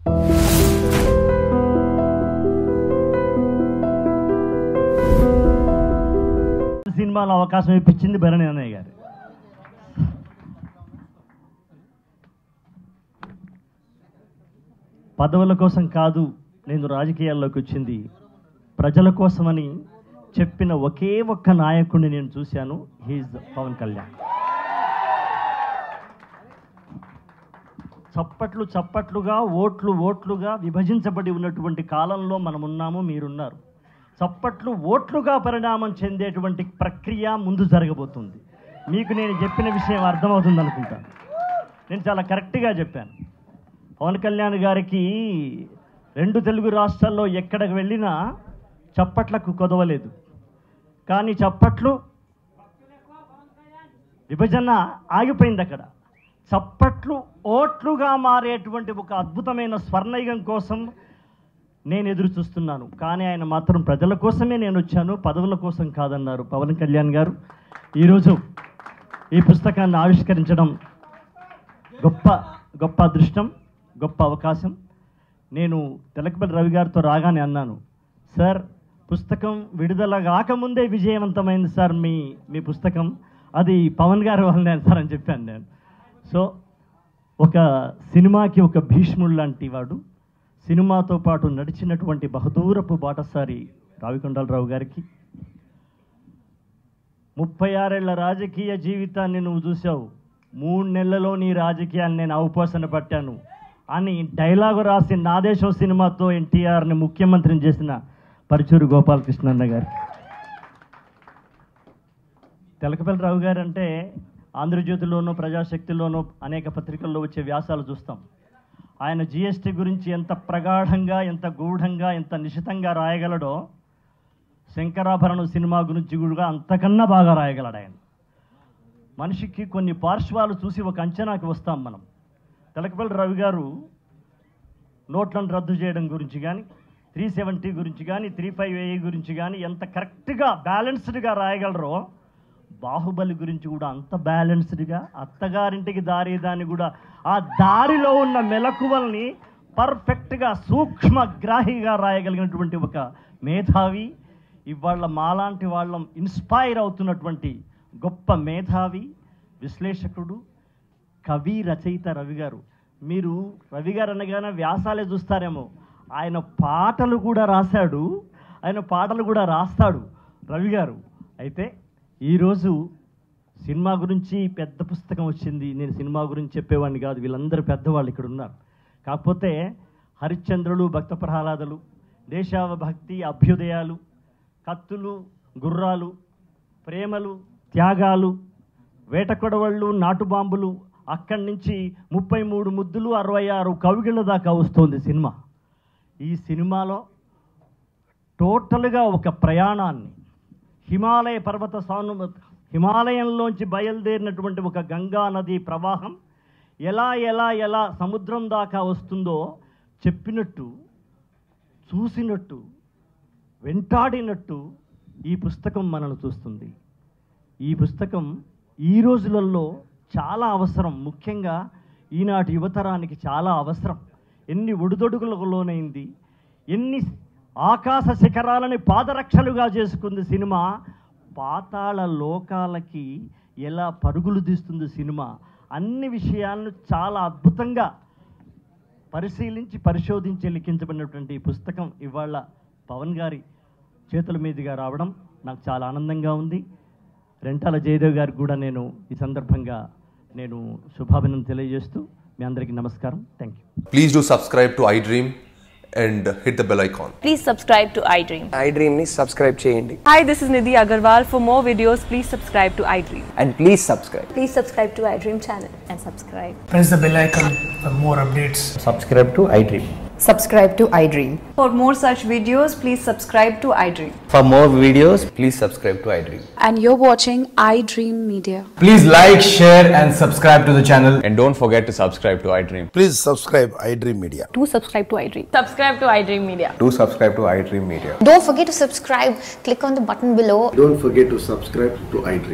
సినిమాలో అవకాశం ఇప్పించింది భరణి అన్నయ్య గారు పదవుల కోసం కాదు నేను రాజకీయాల్లోకి వచ్చింది ప్రజల కోసమని చెప్పిన ఒకే ఒక్క నాయకుడిని నేను చూశాను హీజ్ పవన్ కళ్యాణ్ చప్పట్లు చప్పట్లుగా ఓట్లు ఓట్లుగా విభజించబడి ఉన్నటువంటి కాలంలో మనం ఉన్నాము మీరున్నారు చప్పట్లు ఓట్లుగా పరిణామం చెందేటువంటి ప్రక్రియ ముందు జరగబోతుంది మీకు నేను చెప్పిన విషయం అర్థమవుతుంది అనుకుంటాను నేను చాలా కరెక్ట్గా చెప్పాను పవన్ కళ్యాణ్ గారికి రెండు తెలుగు రాష్ట్రాల్లో ఎక్కడికి వెళ్ళినా చప్పట్లకు కొదవలేదు కానీ చప్పట్లు విభజన ఆగిపోయింది అక్కడ చప్పట్లు ఓట్లుగా మారేటువంటి ఒక అద్భుతమైన స్వర్ణయుగం కోసం నేను ఎదురు చూస్తున్నాను కానీ ఆయన మాత్రం ప్రజల కోసమే నేను వచ్చాను పదవుల కోసం కాదన్నారు పవన్ కళ్యాణ్ గారు ఈరోజు ఈ పుస్తకాన్ని ఆవిష్కరించడం గొప్ప గొప్ప అదృష్టం గొప్ప అవకాశం నేను తెలకపల్లి రవి గారితో రాగానే అన్నాను సార్ పుస్తకం విడుదల కాకముందే విజయవంతమైంది సార్ మీ మీ పుస్తకం అది పవన్ గారి వల్లనే సార్ అని చెప్పాను నేను సో ఒక సినిమాకి ఒక భీష్ముడు లాంటి వాడు సినిమాతో పాటు నడిచినటువంటి బహదూరపు బాటసారి రావికొండలరావు గారికి ముప్పై ఆరేళ్ల రాజకీయ జీవితాన్ని నువ్వు చూసావు మూడు నెలలలో నీ రాజకీయాన్ని నేను అవపోసన పట్టాను అని డైలాగు రాసి నాదేశం సినిమాతో ఎన్టీఆర్ని ముఖ్యమంత్రిని చేసిన పరుచూరు గోపాలకృష్ణన్న గారు తెలకపల్లి రావు గారు అంటే ఆంధ్రజ్యోతిలోనూ ప్రజాశక్తిలోనూ అనేక పత్రికల్లో వచ్చే వ్యాసాలు చూస్తాం ఆయన జిఎస్టీ గురించి ఎంత ప్రగాఢంగా ఎంత గూఢంగా ఎంత నిశితంగా రాయగలడో శంకరాభరణం సినిమా గురించి కూడా అంతకన్నా బాగా రాయగలడు ఆయన మనిషికి కొన్ని పార్శ్వాలు చూసి ఒక అంచనాకి వస్తాం మనం తెలకపల్లి రవి గారు నోట్లను రద్దు చేయడం గురించి కానీ త్రీ సెవెంటీ గురించి కానీ త్రీ ఫైవ్ ఏ గురించి కానీ ఎంత కరెక్ట్గా బ్యాలెన్స్డ్గా రాయగలరో బాహుబలి గురించి కూడా అంత బ్యాలెన్స్డ్గా అత్తగారింటికి దారి దాన్ని కూడా ఆ దారిలో ఉన్న మెలకువల్ని పర్ఫెక్ట్గా సూక్ష్మగ్రాహిగా రాయగలిగినటువంటి ఒక మేధావి ఇవాళ మాలాంటి వాళ్ళం ఇన్స్పైర్ అవుతున్నటువంటి గొప్ప మేధావి విశ్లేషకుడు కవి రచయిత రవి గారు మీరు రవి గారు అనగానే వ్యాసాలే చూస్తారేమో ఆయన పాటలు కూడా రాశాడు ఆయన పాటలు కూడా రాస్తాడు రవి గారు అయితే ఈరోజు సినిమా గురించి పెద్ద పుస్తకం వచ్చింది నేను సినిమా గురించి చెప్పేవాడిని కాదు వీళ్ళందరూ పెద్దవాళ్ళు ఇక్కడ ఉన్నారు కాకపోతే హరిశ్చంద్రులు భక్త ప్రహ్లాదలు దేశావభక్తి అభ్యుదయాలు కత్తులు గుర్రాలు ప్రేమలు త్యాగాలు వేటకొడవళ్ళు నాటుబాంబులు అక్కడి నుంచి ముప్పై మూడు ముద్దులు అరవై ఆరు కవిగిళ్ళ దాకా వస్తుంది సినిమా ఈ సినిమాలో టోటల్గా ఒక ప్రయాణాన్ని హిమాలయ పర్వత సాను హిమాలయంలోంచి బయలుదేరినటువంటి ఒక గంగా నది ప్రవాహం ఎలా ఎలా ఎలా సముద్రం దాకా వస్తుందో చెప్పినట్టు చూసినట్టు వెంటాడినట్టు ఈ పుస్తకం మనను చూస్తుంది ఈ పుస్తకం ఈ రోజులలో చాలా అవసరం ముఖ్యంగా ఈనాటి యువతరానికి చాలా అవసరం ఎన్ని ఒడిదొడుగులకు లోనైంది ఎన్ని ఆకాశ శిఖరాలని పాదరక్షలుగా చేసుకుంది సినిమా పాతాళ లోకాలకి ఎలా పరుగులు తీస్తుంది సినిమా అన్ని విషయాలను చాలా అద్భుతంగా పరిశీలించి పరిశోధించి లిఖించబడినటువంటి ఈ పుస్తకం ఇవాళ పవన్ గారి చేతుల మీదుగా రావడం నాకు చాలా ఆనందంగా ఉంది రెంటాల జయదేవ్ గారికి కూడా నేను ఈ సందర్భంగా నేను శుభాభినందన తెలియజేస్తూ మీ అందరికీ నమస్కారం thank you Please do subscribe to iDream and hit the bell icon. Please subscribe to iDream. iDream ని సబ్స్క్రైబ్ చేయండి Hi, this is Nidhi Agarwal. For more videos, please subscribe to iDream. And please subscribe Please subscribe to iDream channel and subscribe. press the bell icon for more updates. Subscribe to iDream Subscribe to iDream. For more such videos, please subscribe to iDream. For more videos please subscribe to iDream and you're watching iDream Media. Please like, share, and subscribe to the channel. And don't forget to subscribe to iDream. Please subscribe iDream Media. Do subscribe to iDream. Subscribe to iDream Media. Do subscribe to iDream Media. Don't forget to subscribe. Click on the button below Don't forget to subscribe to iDream.